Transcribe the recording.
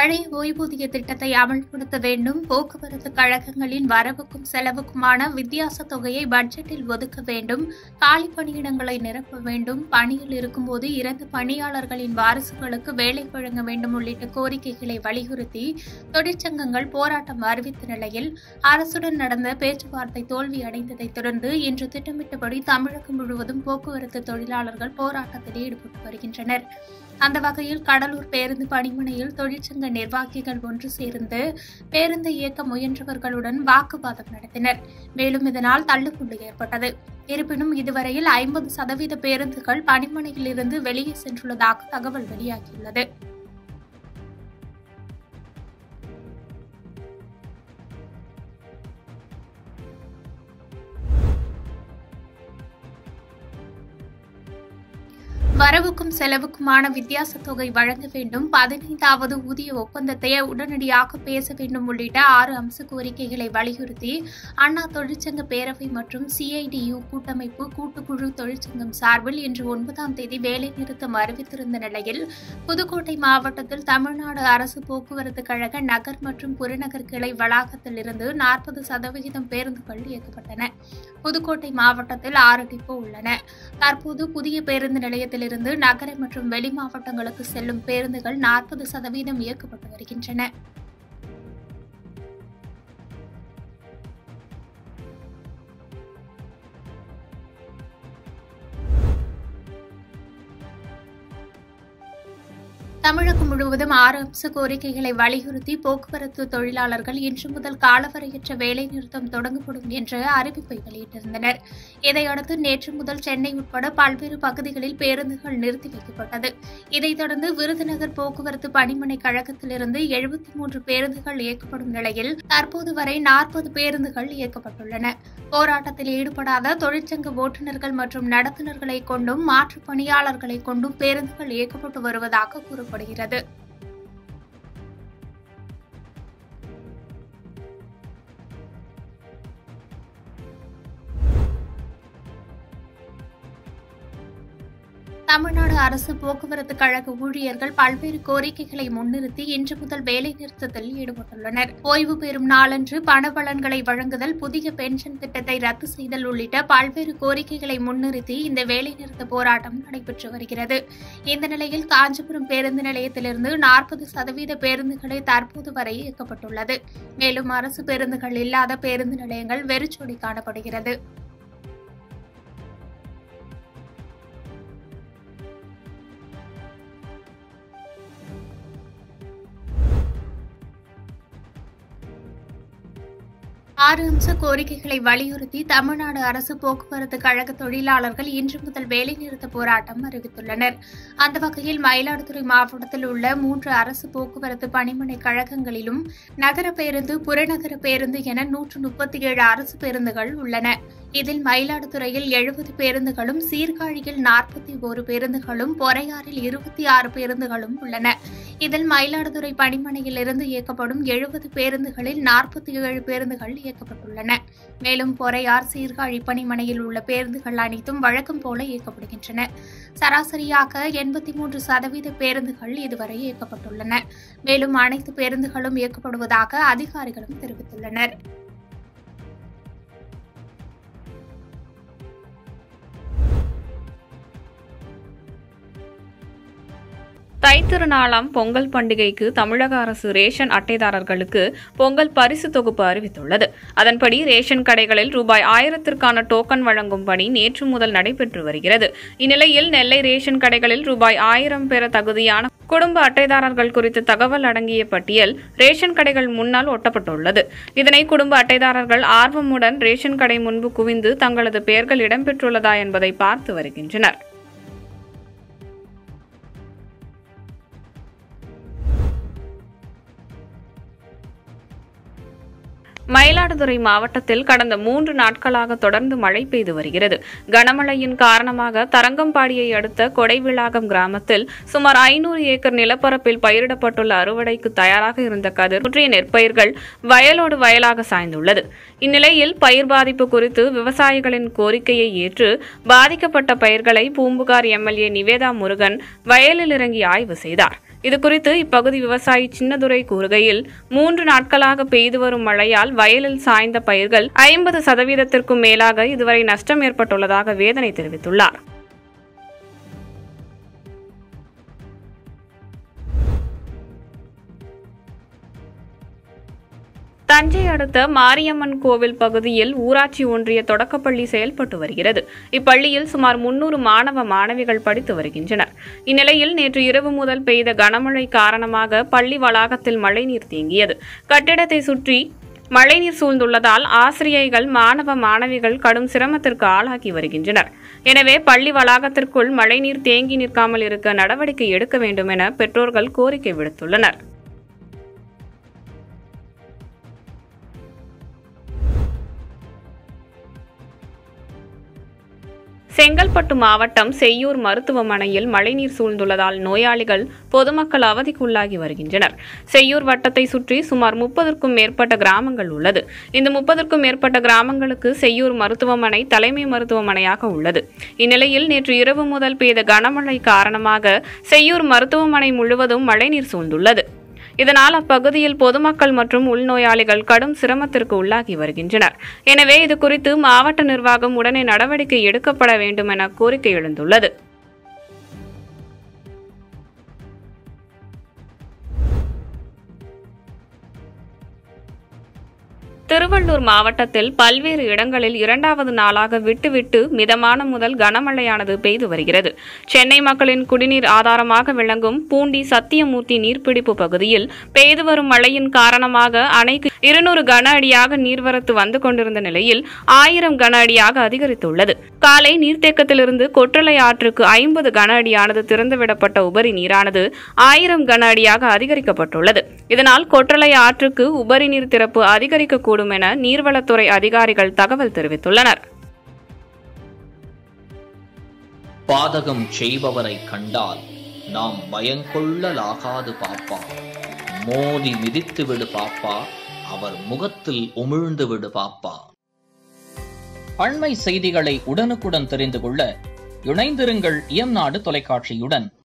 பழைய ஓய்வூதிய திட்டத்தை அமல்படுத்த வேண்டும் போக்குவரத்து கழகங்களின் வரவுக்கும் செலவுக்குமான வித்தியாச தொகையை பட்ஜெட்டில் ஒதுக்க வேண்டும் காலி பணியிடங்களை நிரப்ப வேண்டும் பணியில் இருக்கும்போது இறந்த பணியாளர்களின் வாரிசுகளுக்கு வேலை வழங்க வேண்டும் உள்ளிட்ட கோரிக்கைகளை வலியுறுத்தி தொழிற்சங்கங்கள் போராட்டம் அறிவித்த நிலையில் அரசுடன் நடந்த பேச்சுவார்த்தை தோல்வியடைந்ததைத் தொடர்ந்து இன்று திட்டமிட்டபடி தமிழகம் முழுவதும் போக்குவரத்து தொழிலாளர்கள் போராட்டத்தில் ஈடுபட்டு வருகின்றனர் அந்த வகையில் கடலூர் பேருந்து பணிமனையில் தொழிற்சங்க நிர்வாகிகள் ஒன்று சேர்ந்து பேருந்து இயக்க முயன்றவர்களுடன் வாக்குவாதம் நடத்தினர் மேலும் இதனால் தள்ளுமுள்ளு ஏற்பட்டது இருப்பினும் இதுவரையில் ஐம்பது சதவீத பேருந்துகள் பணிமனையில் இருந்து வெளியே சென்றுள்ளதாக தகவல் வெளியாகியுள்ளது வரவுக்கும் செலவுக்குமான வித்தியாச தொகை வழங்க வேண்டும் பதினைந்தாவது ஊதிய ஒப்பந்தத்தை உடனடியாக பேச வேண்டும் உள்ளிட்ட ஆறு அம்ச கோரிக்கைகளை வலியுறுத்தி அண்ணா தொழிற்சங்க பேரவை மற்றும் சிஐடியு கூட்டமைப்பு கூட்டுக்குழு தொழிற்சங்கம் சார்பில் இன்று ஒன்பதாம் தேதி வேலைநிறுத்தம் அறிவித்திருந்த நிலையில் புதுக்கோட்டை மாவட்டத்தில் தமிழ்நாடு அரசு போக்குவரத்து கழக நகர் மற்றும் புறநகர் கிளை வளாகத்தில் இருந்து நாற்பது சதவிகிதம் பேருந்துகள் இயக்கப்பட்டன புதுக்கோட்டை மாவட்டத்தில் ஆறு டிப்போ உள்ளன தற்போது புதிய பேருந்து நிலையத்திலிருந்து நகர மற்றும் வெளி மாவட்டங்களுக்கு செல்லும் பேருந்துகள் நாற்பது சதவீதம் இயக்கப்பட்டு வருகின்றன தமிழகம் முழுவதும் ஆறு அம்ச கோரிக்கைகளை வலியுறுத்தி போக்குவரத்து தொழிலாளர்கள் இன்று முதல் காலவரையற்ற வேலைநிறுத்தம் தொடங்கப்படும் என்ற அறிவிப்பை வெளியிட்டிருந்தனர் இதையடுத்து நேற்று முதல் சென்னை உட்பட பல்வேறு பகுதிகளில் பேருந்துகள் நிறுத்தி வைக்கப்பட்டது இதைத் தொடர்ந்து விருதுநகர் போக்குவரத்து பணிமனை கழகத்திலிருந்து எழுபத்தி மூன்று பேருந்துகள் இயக்கப்படும் நிலையில் தற்போது வரை நாற்பது பேருந்துகள் இயக்கப்பட்டுள்ளன போராட்டத்தில் ஈடுபடாத தொழிற்சங்க ஓட்டுநர்கள் மற்றும் நடத்துனர்களை கொண்டும் மாற்றுப் பணியாளர்களை கொண்டும் பேருந்துகள் இயக்கப்பட்டு வருவதாக கூறப்படுகிறது தமிழ்நாடு அரசு போக்குவரத்து கழக ஊழியர்கள் பல்வேறு கோரிக்கைகளை முன்னிறுத்தி இன்று முதல் வேலைநிறுத்தத்தில் ஈடுபட்டுள்ளனர் ஓய்வு பெறும் நாளன்று பண பலன்களை வழங்குதல் புதிய பென்ஷன் திட்டத்தை ரத்து செய்தல் உள்ளிட்ட பல்வேறு கோரிக்கைகளை முன்னிறுத்தி இந்த வேலைநிறுத்த போராட்டம் நடைபெற்று வருகிறது இந்த நிலையில் காஞ்சிபுரம் பேருந்து நிலையத்திலிருந்து நாற்பது சதவீத பேருந்துகளே தற்போது வரை இயக்கப்பட்டுள்ளது மேலும் அரசு பேருந்துகள் இல்லாத பேருந்து நிலையங்கள் வெறிச்சோடி காணப்படுகிறது ஆறு அம்ச கோரிக்கைகளை வலியுறுத்தி தமிழ்நாடு அரசு போக்குவரத்து கழக தொழிலாளர்கள் இன்று முதல் வேலைநிறுத்த போராட்டம் அறிவித்துள்ளனர் அந்த வகையில் மயிலாடுதுறை மாவட்டத்தில் உள்ள மூன்று அரசு போக்குவரத்து பணிமனை கழகங்களிலும் நகர பேருந்து புறநகர பேருந்து என நூற்று முப்பத்தி ஏழு அரசு பேருந்துகள் உள்ளன இதில் மயிலாடுதுறையில் எழுபது பேருந்துகளும் சீர்காழியில் நாற்பத்தி ஒரு பேருந்துகளும் பொறையாறில் இருபத்தி ஆறு பேருந்துகளும் உள்ளன இதில் மயிலாடுதுறை பணிமனையில் இருந்து இயக்கப்படும் எழுபது பேருந்துகளில் நாற்பத்தி ஏழு பேருந்துகள் இயக்கப்பட்டுள்ளன மேலும் பொறையார் சீர்காழி பணிமனையில் உள்ள பேருந்துகள் அனைத்தும் வழக்கம் போல இயக்கப்படுகின்றன சராசரியாக எண்பத்தி மூன்று சதவீத பேருந்துகள் இதுவரை இயக்கப்பட்டுள்ளன மேலும் அனைத்து பேருந்துகளும் இயக்கப்படுவதாக அதிகாரிகளும் தெரிவித்துள்ளனர் தைத்திருநாளாம் பொங்கல் பண்டிகைக்கு தமிழக அரசு ரேஷன் அட்டைதாரர்களுக்கு பொங்கல் பரிசு தொகுப்பு அறிவித்துள்ளது அதன்படி ரேஷன் கடைகளில் ரூபாய் ஆயிரத்திற்கான டோக்கன் வழங்கும் பணி நேற்று முதல் நடைபெற்று வருகிறது இந்நிலையில் நெல்லை ரேஷன் கடைகளில் ரூபாய் ஆயிரம் பெற தகுதியான குடும்ப அட்டைதாரர்கள் குறித்த தகவல் அடங்கிய பட்டியல் ரேஷன் கடைகள் முன்னால் ஒட்டப்பட்டுள்ளது இதனை குடும்ப அட்டைதாரர்கள் ஆர்வமுடன் ரேஷன் கடை முன்பு குவிந்து தங்களது பெயர்கள் இடம்பெற்றுள்ளதா என்பதை பார்த்து வருகின்றனர் மயிலாடுதுறை மாவட்டத்தில் கடந்த மூன்று நாட்களாக தொடர்ந்து மழை பெய்து வருகிறது கனமழையின் காரணமாக தரங்கம்பாடியை அடுத்த கொடைவிளாகம் கிராமத்தில் சுமார் ஐநூறு ஏக்கர் நிலப்பரப்பில் பயிரிடப்பட்டுள்ள அறுவடைக்கு தயாராக இருந்த கதிர் முற்றிய நெற்பயிர்கள் வயலோடு வயலாக சாய்ந்துள்ளது இந்நிலையில் பயிர் பாதிப்பு குறித்து விவசாயிகளின் கோரிக்கையை ஏற்று பாதிக்கப்பட்ட பயிர்களை பூம்புகார் எம்எல்ஏ நிவேதா முருகன் வயலில் இறங்கி ஆய்வு செய்தார் இதுகுறித்து இப்பகுதி விவசாயி சின்னதுரை கூறுகையில் மூன்று நாட்களாக பெய்து வரும் மழையால் வயலில் சாய்ந்த பயிர்கள் ஐம்பது சதவீதத்திற்கும் மேலாக இதுவரை நஷ்டம் ஏற்பட்டுள்ளதாக வேதனை தெரிவித்துள்ளார் தஞ்சை அடுத்த மாரியம்மன் கோவில் பகுதியில் ஊராட்சி ஒன்றிய தொடக்கப்பள்ளி செயல்பட்டு வருகிறது இப்பள்ளியில் சுமார் முன்னூறு மாணவ மாணவிகள் படித்து வருகின்றனர் இந்நிலையில் நேற்று இரவு முதல் பெய்த கனமழை காரணமாக பள்ளி வளாகத்தில் மழைநீர் தேங்கியது கட்டிடத்தை சுற்றி மழைநீர் சூழ்ந்துள்ளதால் ஆசிரியைகள் மாணவ மாணவிகள் கடும் சிரமத்திற்கு ஆளாகி வருகின்றனர் எனவே பள்ளி வளாகத்திற்குள் மழைநீர் தேங்கி நிற்காமல் இருக்க நடவடிக்கை எடுக்க வேண்டும் என பெற்றோர்கள் கோரிக்கை விடுத்துள்ளனர் செங்கல்பட்டு மாவட்டம் செய்யூர் மருத்துவமனையில் மழைநீர் சூழ்ந்துள்ளதால் நோயாளிகள் பொதுமக்கள் அவதிக்குள்ளாகி வருகின்றனர் செய்யூர் வட்டத்தை சுற்றி சுமார் முப்பதற்கும் மேற்பட்ட கிராமங்கள் உள்ளது இந்த முப்பதற்கும் மேற்பட்ட கிராமங்களுக்கு செய்யூர் மருத்துவமனை தலைமை மருத்துவமனையாக உள்ளது இந்நிலையில் நேற்று இரவு முதல் பெய்த கனமழை காரணமாக செய்யூர் மருத்துவமனை முழுவதும் மழைநீர் சூழ்ந்துள்ளது இதனால் அப்பகுதியில் பொதுமக்கள் மற்றும் உள்நோயாளிகள் கடும் சிரமத்திற்கு உள்ளாகி வருகின்றனர் எனவே இது குறித்து மாவட்ட நிர்வாகம் உடனே நடவடிக்கை எடுக்கப்பட வேண்டும் என கோரிக்கை எழுந்துள்ளது திருவள்ளூர் மாவட்டத்தில் பல்வேறு இடங்களில் இரண்டாவது நாளாக விட்டுவிட்டு மிதமான முதல் கனமழையானது பெய்து வருகிறது சென்னை மக்களின் குடிநீர் ஆதாரமாக விளங்கும் பூண்டி சத்தியமூர்த்தி நீர்பிடிப்பு பகுதியில் பெய்து வரும் மழையின் காரணமாக அணைக்கு இருநூறு கன அடியாக நீர்வரத்து வந்து கொண்டிருந்த நிலையில் ஆயிரம் கன அடியாக அதிகரித்துள்ளது காலை நீர்த்தேக்கத்திலிருந்து கொற்றலை ஆற்றுக்கு ஐம்பது கன அடியானது திறந்துவிடப்பட்ட உபரி நீரானது ஆயிரம் கன அடியாக அதிகரிக்கப்பட்டுள்ளது இதனால் கொற்றலை ஆற்றுக்கு உபரி நீர் திறப்பு அதிகரிக்கக்கூடும் என நீர்வளத்துறை அதிகாரிகள் தகவல் தெரிவித்துள்ளனர் பாதகம் செய்பவரை கண்டால் நாம் பயங்கொள்ளலாகாது பாப்பா மோதி மிதித்து விடு பாப்பா அவர் முகத்தில் உமிழ்ந்து விடு பாப்பா அண்மை செய்திகளை உடனுக்குடன் தெரிந்து கொள்ள இணைந்திருங்கள் இயம்நாடு தொலைக்காட்சியுடன்